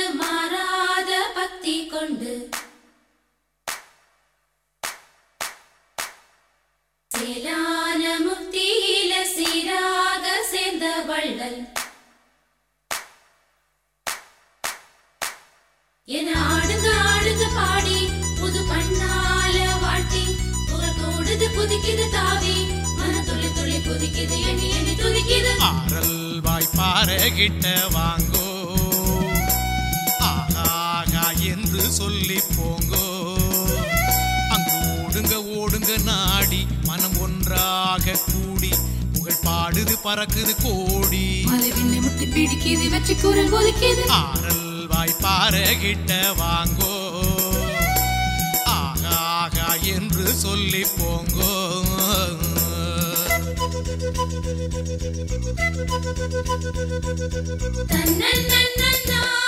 மாறாத பக்தி கொண்டு சேலான முக்தியில சீராக சேர்ந்த வள்ளல் என ஆடுங்க ஆடுங்க பாடி புது பண்ணால வாட்டி புகழ் கூடுது குதிக்குது தாவி மன துளி துளி குதிக்குது எண்ணி எண்ணி துதிக்குது ஆரல் வாய்ப்பார கிட்ட வாங்கோ ஆகாகா என்று சொல்லி போங்கோ அங்கு ஓடுங்க ஓடுங்க நாடி மனம் ஒன்றாக கூடி புகழ் பாடுது பறக்குது கோடி மலை விண்ணை முட்டி பிடிக்குது வெற்றி குரல் ஒலிக்குது ஆரல் வாய்ப்பார கிட்ட வாங்கோ ஆகாகா என்று சொல்லி போங்கோ தன்னன் நன்னன்னா